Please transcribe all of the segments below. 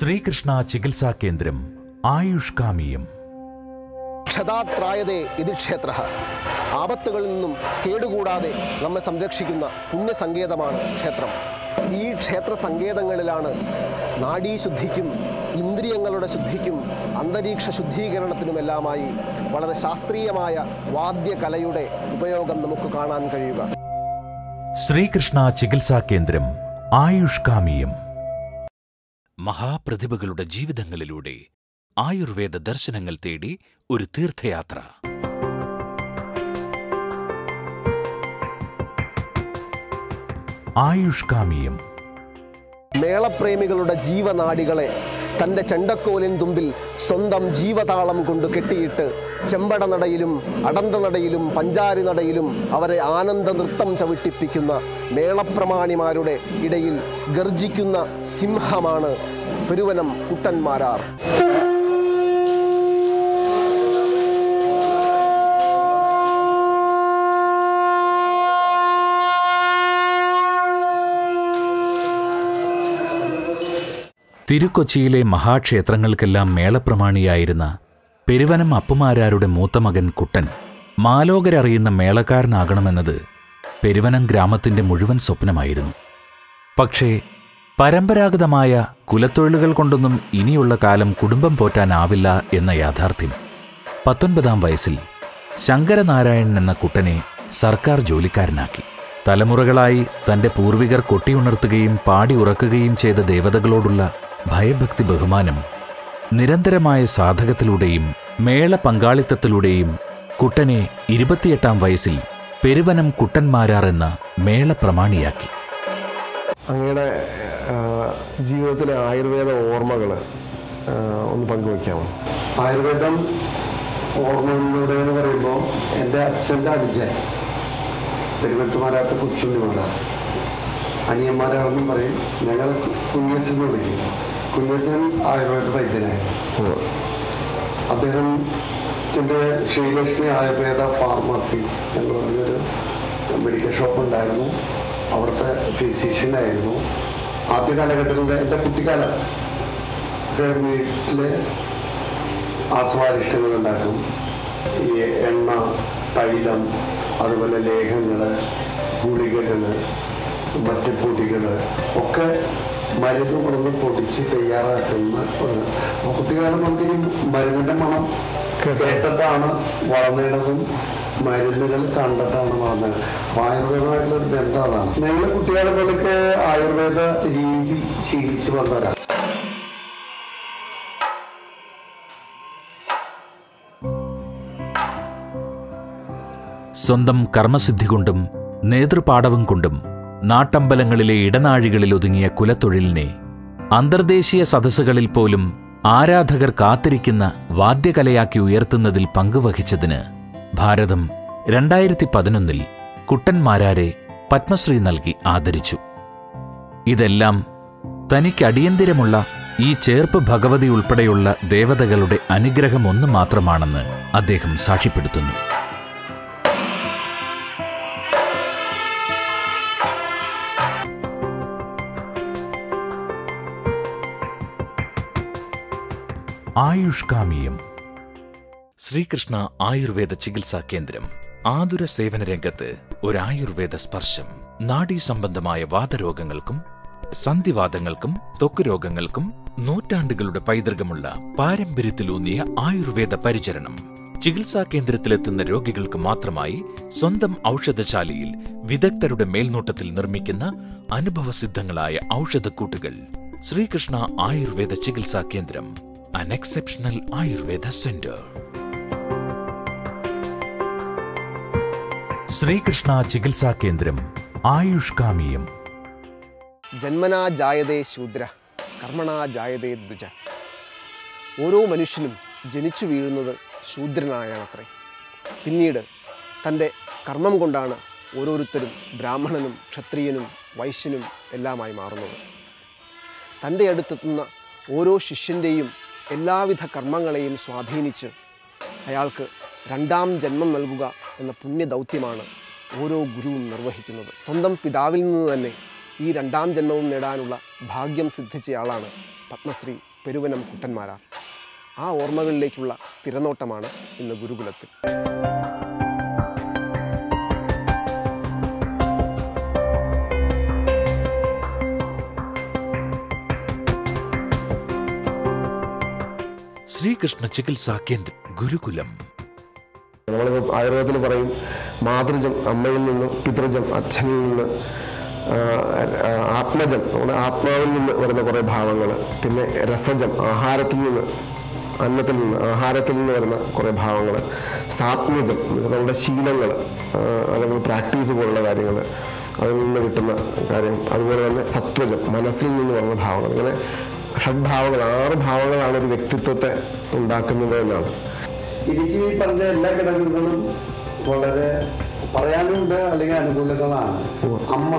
ശ്രീകൃഷ്ണ ചികിത്സാ കേന്ദ്രം ആയുഷ് കാമിയം ക്ഷതാത്രായതേ ഇത് ക്ഷേത്ര ആപത്തുകളിൽ നിന്നും കേടുകൂടാതെ നമ്മെ സംരക്ഷിക്കുന്ന പുണ്യസങ്കേതമാണ് ക്ഷേത്രം ഈ ക്ഷേത്ര സങ്കേതങ്ങളിലാണ് നാഡീശുദ്ധിക്കും ഇന്ദ്രിയങ്ങളുടെ ശുദ്ധിക്കും അന്തരീക്ഷ ശുദ്ധീകരണത്തിനുമെല്ലാമായി വളരെ ശാസ്ത്രീയമായ വാദ്യകലയുടെ ഉപയോഗം നമുക്ക് കാണാൻ കഴിയുക ശ്രീകൃഷ്ണ ചികിത്സാ കേന്ദ്രം ആയുഷ് കാമിയം മഹാപ്രതിഭകളുടെ ജീവിതങ്ങളിലൂടെ ആയുർവേദ ദർശനങ്ങൾ തേടി ഒരു തീർത്ഥയാത്ര ആയുഷ് കാമിയം മേളപ്രേമികളുടെ ജീവനാടികളെ തൻ്റെ ചെണ്ടക്കോലിൻ തുമ്പിൽ സ്വന്തം ജീവതാളം കൊണ്ട് കെട്ടിയിട്ട് ചെമ്പട നടയിലും അടന്ത നടയിലും പഞ്ചാരി നടയിലും അവരെ ആനന്ദ നൃത്തം ചവിട്ടിപ്പിക്കുന്ന മേളപ്രമാണിമാരുടെ ഇടയിൽ ഗർജിക്കുന്ന സിംഹമാണ് പെരുവനം കുട്ടന്മാരാർ തിരുക്കൊച്ചിയിലെ മഹാക്ഷേത്രങ്ങൾക്കെല്ലാം മേളപ്രമാണിയായിരുന്ന പെരുവനം അപ്പുമാരാരുടെ മൂത്തമകൻ കുട്ടൻ മാലോകരറിയുന്ന മേളക്കാരനാകണമെന്നത് പെരുവനം ഗ്രാമത്തിന്റെ മുഴുവൻ സ്വപ്നമായിരുന്നു പക്ഷേ പരമ്പരാഗതമായ കുലത്തൊഴിലുകൾ കൊണ്ടൊന്നും ഇനിയുള്ള കാലം കുടുംബം പോറ്റാനാവില്ല എന്ന യാഥാർത്ഥ്യം പത്തൊൻപതാം വയസ്സിൽ ശങ്കരനാരായണൻ എന്ന കുട്ടനെ സർക്കാർ ജോലിക്കാരനാക്കി തലമുറകളായി തന്റെ പൂർവികർ കൊട്ടിയുണർത്തുകയും പാടി ഉറക്കുകയും ചെയ്ത ദേവതകളോടുള്ള ഭയഭക്തി ബഹുമാനം നിരന്തരമായ സാധകത്തിലൂടെയും മേള പങ്കാളിത്തത്തിലൂടെയും കുട്ടനെ ഇരുപത്തിയെട്ടാം വയസ്സിൽ പെരുവനം കുട്ടന്മാരാർ എന്ന മേള പ്രമാണിയാക്കി അങ്ങയുടെ ആ, ജീവിതത്തിലെ ആയുർവേദ ഓർമ്മകൾ ഒന്ന് പങ്കുവയ്ക്കാമോ ആയുർവേദം ഓർമ്മയിലൂടെ എന്ന് പറയുമ്പോൾ എൻ്റെ അച്ഛൻ്റെ അനുജൻ പെരുവെട്ടുമാരാത്ത കൊച്ചുണ്ണിമാരാണ് അനിയന്മാരാണെന്നും പറയും ഞങ്ങൾ കുഞ്ഞച്ചൻ എന്ന് വിളിക്കും കുഞ്ഞച്ചൻ ആയുർവേദ വൈദ്യനായിരുന്നു അദ്ദേഹത്തിൻ്റെ ശ്രീലക്ഷ്മി ആയുർവേദ ഫാർമസി എന്ന് പറഞ്ഞൊരു മെഡിക്കൽ ഷോപ്പ് ഉണ്ടായിരുന്നു അവിടുത്തെ ഫിസിഷ്യനായിരുന്നു ആദ്യ കാലഘട്ടത്തിലെ എൻ്റെ കുട്ടിക്കാലം ഒക്കെ വീട്ടിലെ ആസ്വാദിഷ്ടങ്ങൾ ഉണ്ടാക്കും ഈ എണ്ണ തൈലം അതുപോലെ ലേഹങ്ങൾ ഗുളികകൾ മറ്റ് പൊടികൾ ഒക്കെ മരുന്ന് കൊണ്ടു പൊടിച്ച് തയ്യാറാക്കുന്ന ഒരു അപ്പോൾ കുട്ടിക്കാലം നമുക്ക് ഈ മരുന്നിൻ്റെ മണം കേട്ടിട്ടാണ് വളർന്നേണ്ടതും മരുന്നുകൾ കണ്ടിട്ടാണ് വളർന്നത് അപ്പോൾ ആയുർവേദമായിട്ടുള്ള ഒരു ബന്ധം അതാണ് ഞങ്ങൾ കുട്ടികാലം മുതലൊക്കെ ആയുർവേദ രീതി ശീലിച്ച് വന്നവരാണ് സ്വന്തം കർമ്മസിദ്ധി കൊണ്ടും നേതൃപാടവം കൊണ്ടും നാട്ടമ്പലങ്ങളിലെ ഇടനാഴികളിൽ ഒതുങ്ങിയ കുലത്തൊഴിലിനെ അന്തർദേശീയ സദസ്സുകളിൽ പോലും ആരാധകർ കാത്തിരിക്കുന്ന വാദ്യകലയാക്കി ഉയർത്തുന്നതിൽ പങ്കുവഹിച്ചതിന് ഭാരതം രണ്ടായിരത്തി പതിനൊന്നിൽ കുട്ടന്മാരാരെ പത്മശ്രീ നൽകി ആദരിച്ചു ഇതെല്ലാം തനിക്ക് അടിയന്തിരമുള്ള ഈ ചേർപ്പ് ഭഗവതി ഉൾപ്പെടെയുള്ള ദേവതകളുടെ അനുഗ്രഹം ഒന്ന് മാത്രമാണെന്ന് അദ്ദേഹം സാക്ഷ്യപ്പെടുത്തുന്നു ആയുഷ് കാമിയം ശ്രീകൃഷ്ണ ആയുർവേദ ചികിത്സാ കേന്ദ്രം ആതുര സേവന രംഗത്ത് ഒരു ആയുർവേദ സ്പർശം നാഡീ സംബന്ധമായ വാതരോഗങ്ങൾക്കും സന്ധിവാദങ്ങൾക്കും ത്വക്ക് രോഗങ്ങൾക്കും നൂറ്റാണ്ടുകളുടെ പൈതൃകമുള്ള പാരമ്പര്യത്തിലൂന്നിയ ആയുർവേദ പരിചരണം ചികിത്സാ കേന്ദ്രത്തിലെത്തുന്ന രോഗികൾക്ക് മാത്രമായി സ്വന്തം ഔഷധശാലയിൽ വിദഗ്ധരുടെ മേൽനോട്ടത്തിൽ നിർമ്മിക്കുന്ന അനുഭവസിദ്ധങ്ങളായ ഔഷധക്കൂട്ടുകൾ ശ്രീകൃഷ്ണ ആയുർവേദ ചികിത്സാ കേന്ദ്രം അൻ എക്സെപ്ഷണൽ ആയുർവേദ സെന്റർ ശ്രീകൃഷ്ണ ചികിത്സാ കേന്ദ്രം ആയുഷ് കാമിയം ജന്മനാ ജായതേ ശൂദ്ര കർമ്മണാ ജായതേ ദ്വിജ ഓരോ മനുഷ്യനും ജനിച്ചു വീഴുന്നത് ശൂദ്രനായാണത്രേ പിന്നീട് തൻ്റെ കർമ്മം കൊണ്ടാണ് ഓരോരുത്തരും ബ്രാഹ്മണനും ക്ഷത്രിയനും വൈശ്യനും എല്ലാമായി മാറുന്നത് തൻ്റെ അടുത്തെത്തുന്ന ഓരോ ശിഷ്യൻ്റെയും എല്ലാവിധ കർമ്മങ്ങളെയും സ്വാധീനിച്ച് അയാൾക്ക് രണ്ടാം ജന്മം നൽകുക എന്ന പുണ്യദൗത്യമാണ് ഓരോ ഗുരുവും നിർവഹിക്കുന്നത് സ്വന്തം പിതാവിൽ നിന്ന് തന്നെ ഈ രണ്ടാം ജന്മവും നേടാനുള്ള ഭാഗ്യം സിദ്ധിച്ചയാളാണ് പത്മശ്രീ പെരുവനം കുട്ടന്മാരാർ ആ ഓർമ്മകളിലേക്കുള്ള തിരനോട്ടമാണ് ഇന്ന് ഗുരുകുലത്തിൽ ശ്രീകൃഷ്ണ ചികിത്സാ കേന്ദ്രം ഗുരുകുലം നമ്മളിപ്പോൾ ആയുർവേദത്തിൽ പറയും മാതൃജം അമ്മയിൽ നിന്ന് പിതൃജം അച്ഛനിൽ നിന്ന് ആ, ആ, ആത്മജം നമ്മുടെ ആത്മാവിൽ നിന്ന് വരുന്ന കുറേ ഭാവങ്ങൾ പിന്നെ രസജം ആഹാരത്തിൽ നിന്ന് അന്നത്തിൽ നിന്ന് ആഹാരത്തിൽ നിന്ന് വരുന്ന കുറേ ഭാവങ്ങൾ സാത്മജം എന്ന് വെച്ചാൽ നമ്മുടെ ശീലങ്ങൾ അല്ലെങ്കിൽ പ്രാക്ടീസ് പോലുള്ള കാര്യങ്ങൾ അതിൽ നിന്ന് കിട്ടുന്ന കാര്യം അതുപോലെ തന്നെ സത്വജം മനസ്സിൽ നിന്ന് വരുന്ന ഭാവങ്ങൾ ഇങ്ങനെ ഷഡ്ഭാവങ്ങൾ ആറ് ഭാവങ്ങളാണ് ഒരു വ്യക്തിത്വത്തെ ഉണ്ടാക്കുന്നത് എന്നാണ് എനിക്ക് ഈ പറഞ്ഞ എല്ലാ ഘടകങ്ങളും വളരെ പറയാനുണ്ട് അല്ലെങ്കിൽ അനുകൂലങ്ങളാണ് അമ്മ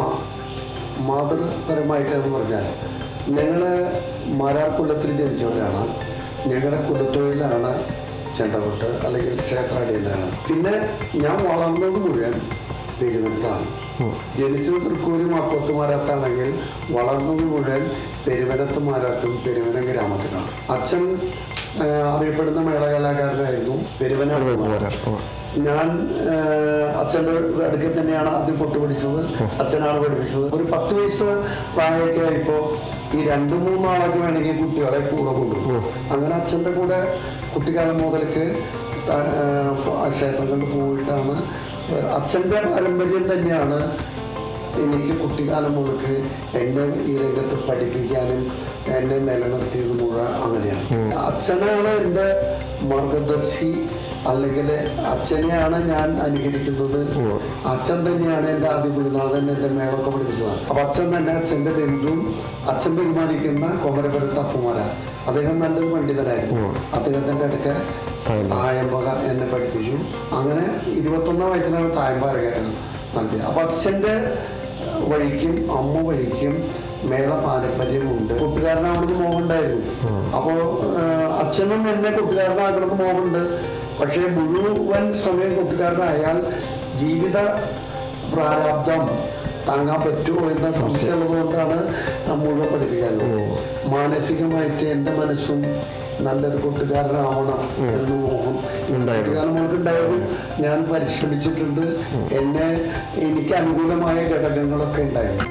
മാതൃപരമായിട്ട് എന്ന് പറഞ്ഞാൽ ഞങ്ങൾ മാരാർ കുലത്തിൽ ജനിച്ചവരാണ് ഞങ്ങളുടെ കുലത്തൊഴിലാണ് ചെണ്ടകൊട്ട് അല്ലെങ്കിൽ ക്ഷേത്രാടിയന്താണ് പിന്നെ ഞാൻ വളർന്നത് മുഴുവൻ പെരുവനത്താണ് ജനിച്ചത് തൃക്കൂരി മാക്കോത്ത് മാരാത്താണെങ്കിൽ വളർന്നത് മുഴുവൻ പെരുവനത്ത് മാരാത്തും പെരുവനം ഗ്രാമത്തിലാണ് അച്ഛൻ ആ, അറിയപ്പെടുന്ന മേളകലാകാരനായിരുന്നു പെരുവന മാരാർ. ഓ. ഞാൻ ആഹ്, അച്ഛൻ്റെ അടുക്കൽ തന്നെയാണ് ആദ്യം പൊട്ട് പഠിച്ചത് അച്ഛനാണ് പഠിപ്പിച്ചത് ഒരു പത്ത് വയസ്സ് പ്രായമൊക്കെ ആയപ്പോൾ ഈ രണ്ട് മൂന്നാളൊക്കെ വേണമെങ്കിൽ കുട്ടികളെ കൂടെ കൊണ്ടുപോകും അങ്ങനെ അച്ഛൻ്റെ കൂടെ കുട്ടിക്കാലം മുതൽക്ക് ത- ആഹ്, ആ ക്ഷേത്രങ്ങളിൽ പോയിട്ടാണ് അച്ഛൻ്റെ പാരമ്പര്യം തന്നെയാണ് എനിക്ക് കുട്ടിക്കാലം മുതൽക്ക് എന്നെ ഈ രംഗത്ത് പഠിപ്പിക്കാനും എന്നെ നിലനിർത്തിയത് മുഴുവൻ അങ്ങനെയാണ് അച്ഛനാണ് എൻ്റെ മാർഗദർശി അല്ലെങ്കിൽ അച്ഛനെയാണ് ഞാൻ അനുകരിക്കുന്നത് അച്ഛൻ തന്നെയാണ് എൻ്റെ ആദ്യ ഗുരുനാഥൻ എൻ്റെ മേളൊക്കെ പഠിപ്പിച്ചത് അപ്പൊ അച്ഛൻ തന്നെ അച്ഛൻ്റെ ബന്ധുവും അച്ഛൻ പെരുമാറിക്കുന്ന കൊമരപുരത്ത് അപ്പുമാരാ അദ്ദേഹം നല്ലൊരു പണ്ഡിതനായിരുന്നു അദ്ദേഹത്തിൻ്റെ അടുക്ക തായമ്പക എന്നെ പഠിപ്പിച്ചു അങ്ങനെ ഇരുപത്തൊന്നാം വയസ്സിലാണ് തായമ്പ അരങ്ങേറ്റം നടത്തിയത് അപ്പൊ അച്ഛൻ്റെ വഴിക്കും അമ്മ വഴിക്കും മേള പാരമ്പര്യമുണ്ട് കൂട്ടുകാരനാവണമെന്ന് മോഹമുണ്ടായിരുന്നു അപ്പോൾ അച്ഛനും എന്നെ കൂട്ടുകാരനാക്കണമെന്ന് മോഹമുണ്ട് പക്ഷേ മുഴുവൻ സമയം കൂട്ടുകാരനായാൽ ജീവിത പ്രാരാബ്ദം താങ്ങാൻ പറ്റുമോ എന്ന സംശയമുള്ളതുകൊണ്ടാണ് ഞാൻ മുഴുവൻ പഠിപ്പിക്കാറ് മാനസികമായിട്ട് എൻ്റെ മനസ്സും നല്ലൊരു കൂട്ടുകാരനാവണം എന്ന് മോഹം കൂട്ടുകാരൻ മോൾക്കുണ്ടായിരുന്നു ഞാൻ പരിശ്രമിച്ചിട്ടുണ്ട് എന്നെ എനിക്ക് അനുകൂലമായ ഘടകങ്ങളൊക്കെ ഉണ്ടായിരുന്നു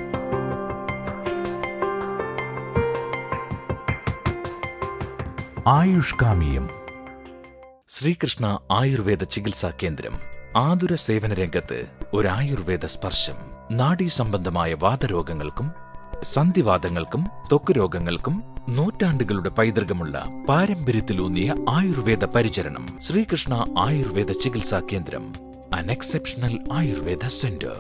ആയുഷ്കാമിയം ശ്രീകൃഷ്ണ ആയുർവേദ ചികിത്സാ കേന്ദ്രം ആതുര സേവന രംഗത്ത് ഒരു ആയുർവേദ സ്പർശം നാഡീ സംബന്ധമായ വാതരോഗങ്ങൾക്കും സന്ധിവാദങ്ങൾക്കും ത്വക്ക് രോഗങ്ങൾക്കും നൂറ്റാണ്ടുകളുടെ പൈതൃകമുള്ള പാരമ്പര്യത്തിലൂന്നിയ ആയുർവേദ പരിചരണം ശ്രീകൃഷ്ണ ആയുർവേദ ചികിത്സാ കേന്ദ്രം അൻ എക്സെപ്ഷണൽ ആയുർവേദ സെന്റർ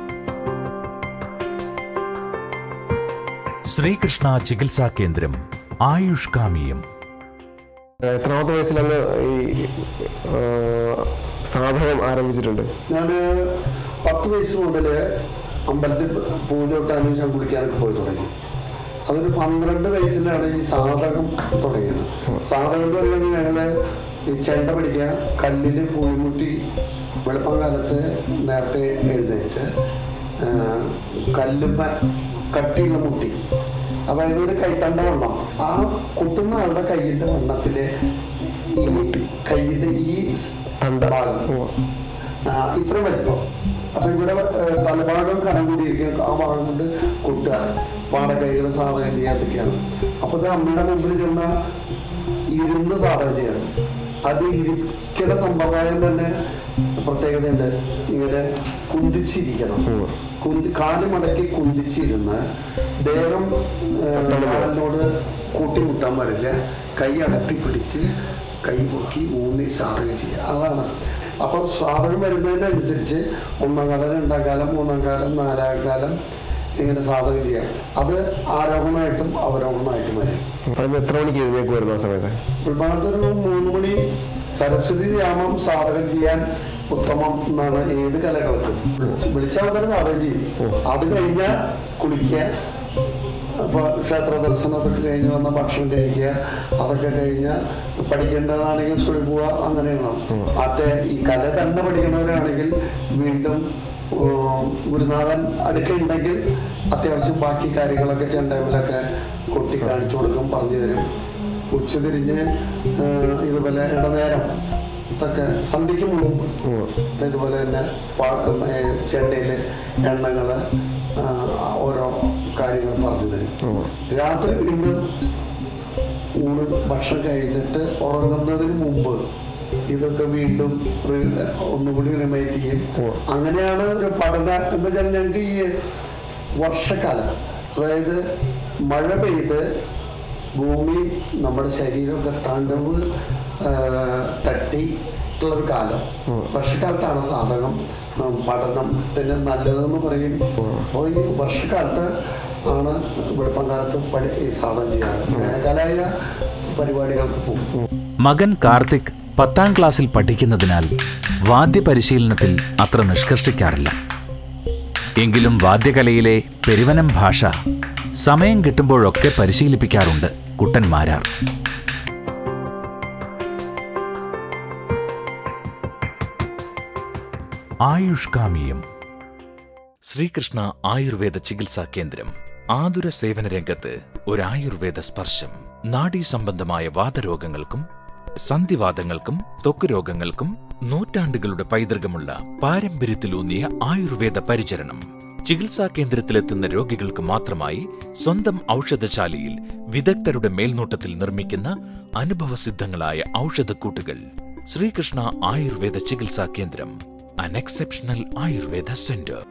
ശ്രീകൃഷ്ണ ചികിത്സാ കേന്ദ്രം ആയുഷ്കാമിയം എത്രാമത്തെ വയസ്സിലാണ് ഈ ആ, സാധകം ആരംഭിച്ചിട്ടുണ്ട് ഞാൻ പത്ത് വയസ്സ് മുതൽ അമ്പലത്തിൽ പൂജ കൊട്ടാനും ഞാൻ കുളിക്കാനൊക്കെ പോയി തുടങ്ങി അതൊരു പന്ത്രണ്ട് വയസ്സിലാണ് ഈ സാധകം തുടങ്ങിയത് സാധകം എന്ന് പറയുന്നത് ഞങ്ങൾ ഈ ചെണ്ട പിടിക്കുക കല്ലിൽ പുളിമുട്ടി വെളുപ്പം കാലത്ത് നേരത്തെ എഴുന്നേറ്റ് ആ, കല്ലുമ്മ കട്ടിയുള്ള മുട്ടി അതായത് ഒരു കൈത്തണ്ട വണ്ണം ആ കുത്തുന്ന ആളുടെ കൈയിന്റെ വണ്ണത്തില് ഈ മുട്ടി കൈയിന്റെ ഈ തണ്ട. ഭാഗം ഉവ്വ. ആ, ഇത്ര വലിപ്പം അപ്പൊ ഇവിടെ ഏഹ്, തലഭാഗം കനം കൂടിയിരിക്കും ആ ഭാഗം കൊണ്ട് കൊട്ടുക പാടക്കൈകൾ സാധകം ചെയ്യാത്തൊക്കെയാണ് അപ്പൊ ഇത് അമ്മയുടെ മുമ്പിൽ ചെന്ന ഇരുന്ന് സാധകം ചെയ്യണം അത് ഇരിക്കണ സമ്പ്രദായം തന്നെ പ്രത്യേകതയുണ്ട് ഇങ്ങനെ കുന്തിച്ചിരിക്കണം കുന്തി കാല് മടക്കി കുന്തിച്ചിരുന്ന് ദേഹം ഏഹ്, കാലിനോട് കൂട്ടിമുട്ടാൻ പാടില്ല കൈ അകത്തി പിടിച്ച് കൈ പൊക്കി ഊന്നി സാധകം ചെയ്യുക അതാണ് അപ്പോൾ സാധകം വരുന്നതിനനുസരിച്ച് ഒന്നാം കാലം രണ്ടാം കാലം മൂന്നാം കാലം നാലാം കാലം ഇങ്ങനെ സാധകം ചെയ്യാം അത് ആരോഹണമായിട്ടും അവരോഹണമായിട്ടും വരും അപ്പൊ ഇന്ന് എത്ര മണിക്ക് എഴുന്നേക്കുമായിരുന്നു ആ സമയത്ത് ഒരുപാടൊരു മൂന്ന് മണി സരസ്വതി യാമം സാധകം ചെയ്യാൻ ഉത്തമം എന്നാണ് ഏത് കലകൾക്കും വിളിച്ചാൽ തന്നെ സാധകം ചെയ്യും അത് കഴിഞ്ഞാൽ കുളിക്കുക അപ്പോൾ ക്ഷേത്ര ദർശനം അതൊക്കെ കഴിഞ്ഞ് വന്ന ഭക്ഷണം കഴിക്കുക അതൊക്കെ കഴിഞ്ഞ് പഠിക്കേണ്ടതാണെങ്കിൽ സ്കൂളിൽ പോവുക അങ്ങനെയാണ് മറ്റേ ഈ കല തന്നെ പഠിക്കണവരാണെങ്കിൽ വീണ്ടും ഉം, ഗുരുനാഥൻ അടുക്കുണ്ടെങ്കിൽ അത്യാവശ്യം ബാക്കി കാര്യങ്ങളൊക്കെ ചെണ്ടയിലൊക്കെ കൊട്ടി കാണിച്ചു കൊടുക്കും പറഞ്ഞു തരും ഉച്ചതിരിഞ്ഞ് ആ, ഇതുപോലെ ഇടനേരം ഒക്കെ സന്ധ്യയ്ക്ക് മുമ്പ് ഇതുപോലെ തന്നെ ചെണ്ടയിൽ എണ്ണകൾ ഓരോ കാര്യങ്ങൾ പറഞ്ഞു തരും രാത്രി വീണ്ടും ഊണ് ഭക്ഷണം കഴിഞ്ഞിട്ട് ഉറങ്ങുന്നതിന് മുമ്പ് ഇതൊക്കെ വീണ്ടും റി- ഒന്നുകൂടി റിമൈൻഡ് ചെയ്യും അങ്ങനെയാണ് ഒരു പഠന എന്ന് വെച്ചാൽ ഞങ്ങൾക്ക് ഈ വർഷക്കാലം അതായത് മഴ പെയ്ത് ഭൂമി നമ്മുടെ ശരീരമൊക്കെ തണുവ് ആ, തട്ടിയിട്ടുള്ളൊരു കാലം വർഷക്കാലത്താണ് സാധകം ആ, പഠനത്തിന് നല്ലതെന്ന് പറയും അപ്പോൾ ഈ വർഷക്കാലത്ത് ആണ് വെളുപ്പംകാലത്ത് പഠി ഈ സാധനം ചെയ്യാറ് വേനൽക്കാലായ പരിപാടികൾക്ക് പോകും മകൻ കാർത്തിക് പത്താം ക്ലാസ്സിൽ പഠിക്കുന്നതിനാൽ വാദ്യപരിശീലനത്തിൽ അത്ര നിഷ്കർഷിക്കാറില്ല എങ്കിലും വാദ്യകലയിലെ പെരുവനം ഭാഷ സമയം കിട്ടുമ്പോഴൊക്കെ പരിശീലിപ്പിക്കാറുണ്ട് കുട്ടന്മാരാർ ആയുഷ്കാമിയം ശ്രീകൃഷ്ണ ആയുർവേദ ചികിത്സാ കേന്ദ്രം ആതുര സേവന രംഗത്ത് ഒരു ആയുർവേദ സ്പർശം നാഡീ സംബന്ധമായ വാതരോഗങ്ങൾക്കും സന്ധിവാദങ്ങൾക്കും ത്വക്ക് രോഗങ്ങൾക്കും നൂറ്റാണ്ടുകളുടെ പൈതൃകമുള്ള പാരമ്പര്യത്തിലൂന്നിയ ആയുർവേദ പരിചരണം ചികിത്സാ കേന്ദ്രത്തിലെത്തുന്ന രോഗികൾക്ക് മാത്രമായി സ്വന്തം ഔഷധശാലയിൽ വിദഗ്ധരുടെ മേൽനോട്ടത്തിൽ നിർമ്മിക്കുന്ന അനുഭവസിദ്ധങ്ങളായ ഔഷധക്കൂട്ടുകൾ ശ്രീകൃഷ്ണ ആയുർവേദ ചികിത്സാ കേന്ദ്രം അൻ എക്സെപ്ഷണൽ ആയുർവേദ സെന്റർ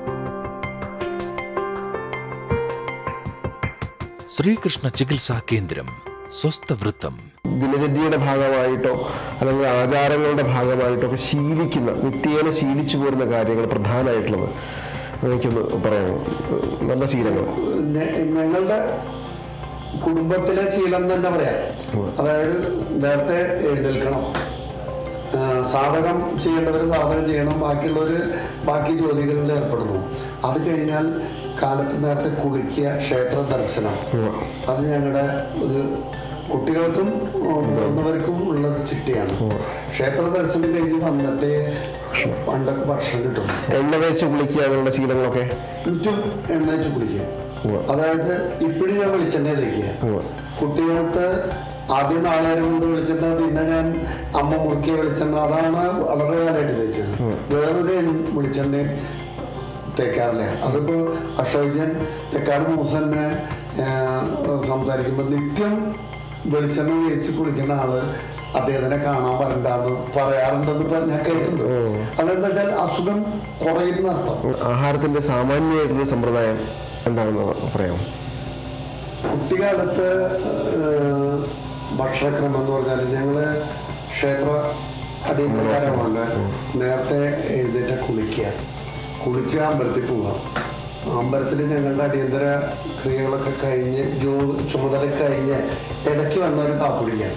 ശ്രീകൃഷ്ണ ചികിത്സാ കേന്ദ്രം സ്വസ്ഥവൃത്തം ദിനചര്യയുടെ ഭാഗമായിട്ടോ അല്ലെങ്കിൽ ആചാരങ്ങളുടെ ഭാഗമായിട്ടോ ഒക്കെ ശീലിക്കുന്ന നിത്യേന ശീലിച്ചു പോരുന്ന കാര്യങ്ങൾ പ്രധാനമായിട്ടുള്ളത് എനിക്കൊന്ന് പറയാമോ നല്ല ശീലങ്ങൾ ഞ- ഞങ്ങളുടെ കുടുംബത്തിലെ ശീലം തന്നെ പറയാം അതായത് നേരത്തെ എഴുന്നേൽക്കണം ആ, സാധകം ചെയ്യേണ്ടവർ സാധകം ചെയ്യണം ബാക്കിയുള്ളവർ ബാക്കി ജോലികളിൽ ഏർപ്പെടണം അത് കഴിഞ്ഞാൽ കാലത്ത് നേരത്തെ കുളിക്കുക ക്ഷേത്ര ദർശനം അത് ഞങ്ങളുടെ ഒരു കുട്ടികൾക്കും മുതിർന്നവർക്കും ഉള്ള ഒരു ചിട്ടയാണ് ക്ഷേത്ര ദർശനം കഴിഞ്ഞ് വന്നിട്ട് പണ്ടൊക്കെ ഭക്ഷണം കിട്ടും എണ്ണ തേച്ച് കുളിക്കുക അങ്ങനെയുള്ള ശീലങ്ങളൊക്കെ ചുറ്റും എണ്ണ വെച്ച് കുളിക്കുക ഉവ്വ. അതായത് ഇപ്പോഴും ഞാൻ വെളിച്ചെണ്ണ തേക്കുക ഉവ്വ. കുട്ടികൾക്ക് ആദ്യം നാളേരം കൊണ്ട് വെളിച്ചെണ്ണ പിന്നെ ഞാൻ അമ്മ മുറുക്കിയ വെളിച്ചെണ്ണ അതാണ് വളരെ കാലമായിട്ട് തേച്ചത് വേറൊരു എണ്ണ- വെളിച്ചെണ്ണയും തേക്കാറില്ല അതിപ്പോ അക്ഷോജ്യൻ തെക്കാട് മൂസന്നെ സംസാരിക്കുമ്പോൾ നിത്യം വെളിച്ചെണ്ണ തേച്ച് കുളിക്കുന്ന ആള് അദ്ദേഹത്തിനെ കാണാൻ വരണ്ടെന്ന് പറയാറുണ്ടെന്ന് ഇപ്പൊ ഞാൻ കേട്ടിട്ടുണ്ട് അതെന്താ വെച്ചാൽ അസുഖം കുറയുന്ന അർത്ഥം ആഹാരത്തിന്റെ സാമാന്യമായിട്ടുള്ള സമ്പ്രദായം എന്താണെന്ന് പറയാമോ കുട്ടിക്കാലത്ത് ഏഹ്, ഭക്ഷണക്രമം എന്ന് പറഞ്ഞാൽ ഞങ്ങള് ക്ഷേത്ര അടിയന്തരമാണ് നേരത്തെ എഴുന്നേറ്റ് കുളിക്കുക കുളിച്ച് അമ്പലത്തിൽ പോവുക അമ്പലത്തിൽ ഞങ്ങളുടെ അടിയന്തര ക്രിയകളൊക്കെ കഴിഞ്ഞ് ജോ ചുമതല കഴിഞ്ഞ് ഇടയ്ക്ക് വന്ന ഒരു കാപ്പുടിക്കാൻ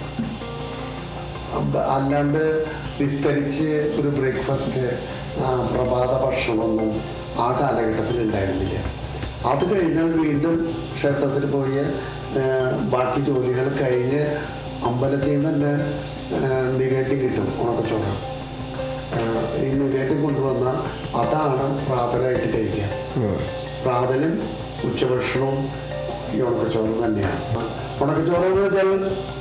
അമ്പ- അല്ലാണ്ട് വിസ്തരിച്ച് ഒരു ബ്രേക്ക്ഫാസ്റ്റ് പ്രഭാത ഭക്ഷണമൊന്നും ആ കാലഘട്ടത്തിൽ ഉണ്ടായിരുന്നില്ല അത് കഴിഞ്ഞാൽ വീണ്ടും ക്ഷേത്രത്തിൽ പോയി ആ, ബാക്കി ജോലികൾ കഴിഞ്ഞ് അമ്പലത്തിൽ നിന്ന് തന്നെ ആ, നിവേദ്യം കിട്ടും ഉണക്കച്ചോറ് ആ, ഈ നിവേദ്യം കൊണ്ടുവന്ന അതാണ് പ്രാതലായിട്ട് കഴിക്കുക പ്രാതലും ഉച്ചഭക്ഷണവും ഈ ഉണക്കച്ചോറും തന്നെയാണ് ഉണക്കച്ചോറ് എന്ന് വെച്ചാൽ